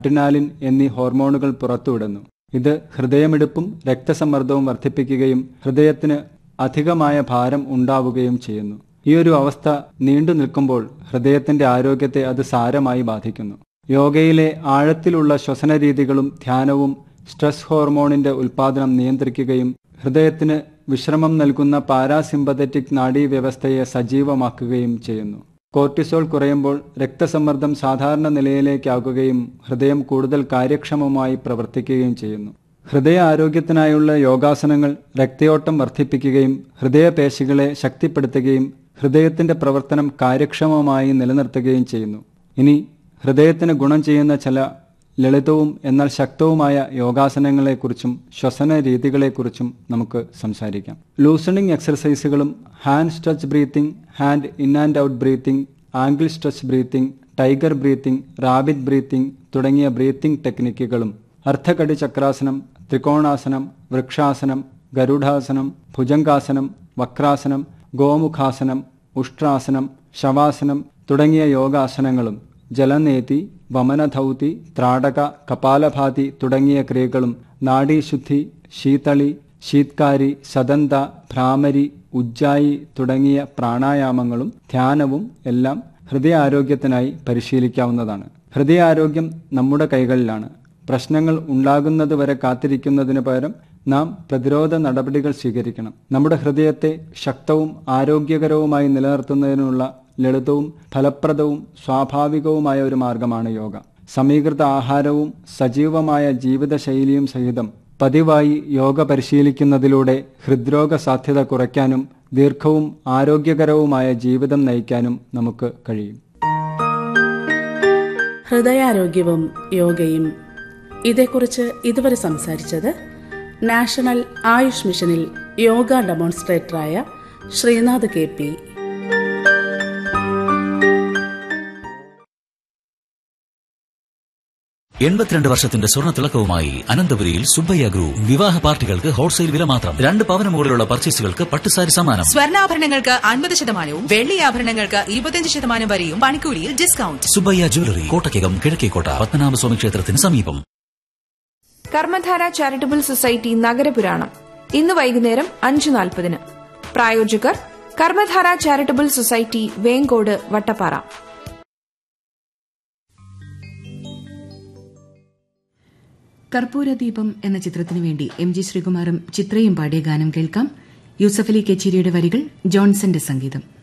adrenaline എന്നീ ഹോർമോണുകൾ പുറത്തുവിടുന്നു ഇത് ഹൃദയമിടിപ്പും രക്തസമ്മർദ്ദവും വർദ്ധിപ്പിക്കുകയും ഹൃദയത്തിന് അധികമായ ഭാരം ഉണ്ടാവുകയും ചെയ്യുന്നു ഈ ഒരു അവസ്ഥ നീണ്ടു നിൽക്കുമ്പോൾ ഹൃദയത്തിന്റെ ആരോഗ്യത്തെ അത് സാരമായി ബാധിക്കുന്നു യോഗയിലെ ആഴത്തിലുള്ള ശ്വസന രീതികളും ധ്യാനവും സ്ട്രെസ് ഹോർമോണിന്റെ ഉൽപ്പാദനം നിയന്ത്രിക്കുകയും ഹൃദയത്തിന് വിശ്രമം നൽകുന്ന പാരാസിമ്പതറ്റിക് നാഡീവ്യവസ്ഥയെ സജീവമാക്കുകയും ചെയ്യുന്നു കോർട്ടിസോൾ കുറയുമ്പോൾ രക്തസമ്മർദ്ദം സാധാരണ നിലയിലേക്കാകുകയും ഹൃദയം കൂടുതൽ കാര്യക്ഷമമായി പ്രവർത്തിക്കുകയും ചെയ്യുന്നു ഹൃദയ ആരോഗ്യത്തിനായുള്ള യോഗാസനങ്ങൾ രക്തയോട്ടം വർദ്ധിപ്പിക്കുകയും ഹൃദയപേശികളെ ശക്തിപ്പെടുത്തുകയും ഹൃദയത്തിന്റെ പ്രവർത്തനം കാര്യക്ഷമമായി നിലനിർത്തുകയും ചെയ്യുന്നു ഇനി ഹൃദയത്തിന് ഗുണം ചെയ്യുന്ന ചില ലളിതവും എന്നാൽ ശക്തവുമായ യോഗാസനങ്ങളെക്കുറിച്ചും ശ്വസന രീതികളെക്കുറിച്ചും നമുക്ക് സംസാരിക്കാം ലൂസണിംഗ് എക്സർസൈസുകളും hand stretch breathing hand in and out breathing angle stretch breathing tiger breathing rabbit breathing തുടങ്ങിയ ബ്രീത്തിംഗ് ടെക്നിക്കുകളും അർദ്ധകടി ചക്രാസനം ത്രികോണാസനം വൃക്ഷാസനം ഗരുഡാസനം ഭുജംഗാസനം വക്രാസനം ഗോമുഖാസനം ഉഷ്ട്രാസനം ശവാസനം തുടങ്ങിയ യോഗാസനങ്ങളും ജലനേതി വമനധൗതി ത്രാടക കപാലഭാതി തുടങ്ങിയ ക്രിയകളും നാഡീശുദ്ധി ശീതളി ശീത്കാരി സദന്ത ഭ്രാമരി ഉജ്ജായി തുടങ്ങിയ പ്രാണായാമങ്ങളും ധ്യാനവും എല്ലാം ഹൃദയാരോഗ്യത്തിനായി പരിശീലിക്കാവുന്നതാണ് ഹൃദയാരോഗ്യം നമ്മുടെ കൈകളിലാണ് പ്രശ്നങ്ങൾ ഉണ്ടാകുന്നതുവരെ കാത്തിരിക്കുന്നതിന് പകരം നാം പ്രതിരോധ നടപടികൾ സ്വീകരിക്കണം നമ്മുടെ ഹൃദയത്തെ ശക്തവും ആരോഗ്യകരവുമായി നിലനിർത്തുന്നതിനുള്ള ലളിതവും ഫലപ്രദവും സ്വാഭാവികവുമായ ഒരു മാർഗമാണ് യോഗ സമീകൃത ആഹാരവും സജീവമായ ജീവിതശൈലിയും സഹിതം പതിവായി യോഗ പരിശീലിക്കുന്നതിലൂടെ ഹൃദ്രോഗ സാധ്യത കുറയ്ക്കാനും ദീർഘവും ആരോഗ്യകരവുമായ ജീവിതം നയിക്കാനും നമുക്ക് കഴിയും ഹൃദയാരോഗ്യവും യോഗയും ഇതേക്കുറിച്ച് ഇതുവരെ സംസാരിച്ചത് നാഷണൽ ആയുഷ് മിഷനിൽ യോഗ ഡെമോൺസ്ട്രേറ്ററായ ശ്രീനാഥ് കെ പി എൺപത്തിരണ്ട് വർഷത്തിന്റെ സ്വർണ്ണ തിളക്കവുമായി അനന്തപുരിയിൽ സുബ്ബയ്യ ഗ്രൂപ്പ് വിവാഹ പാർട്ടികൾക്ക് ഹോൾസെയിൽ വില മാത്രം രണ്ട് പവന് മുകളിലുള്ള പർച്ചേസുകൾക്ക് പട്ടുസാരി സമ്മാനം സ്വർണ്ണാഭരണങ്ങൾക്ക് അൻപത് ശതമാനവും വെള്ളി ആഭരണങ്ങൾക്ക് ഇരുപത്തിയഞ്ച് ശതമാനം വരെയും പണിക്കൂലിയിൽ ഡിസ്കൗണ്ട് സുബ്ബയ്യ ജ്വല്ലറി കോട്ടയ്ക്കകം കിഴക്കേക്കോട്ട പത്മനാഭസ്വാമി ക്ഷേത്രത്തിന് സമീപം കർമ്മധാര ചാരിറ്റബിൾ സൊസൈറ്റി നഗരപുരാണം ഇന്ന് വൈകുന്നേരം അഞ്ച് നാൽപ്പതിന് പ്രായോജകർ കർമ്മധാര ചാരിറ്റബിൾ സൊസൈറ്റി വേങ്കോട് വട്ടപ്പാറ കർപ്പൂരദീപം എന്ന ചിത്രത്തിനു വേണ്ടി എം ജി ശ്രീകുമാറും ചിത്രയും പാടിയ ഗാനം കേൾക്കാം യൂസഫലി കെച്ചേരിയുടെ വരികൾ ജോൺസന്റെ സംഗീതം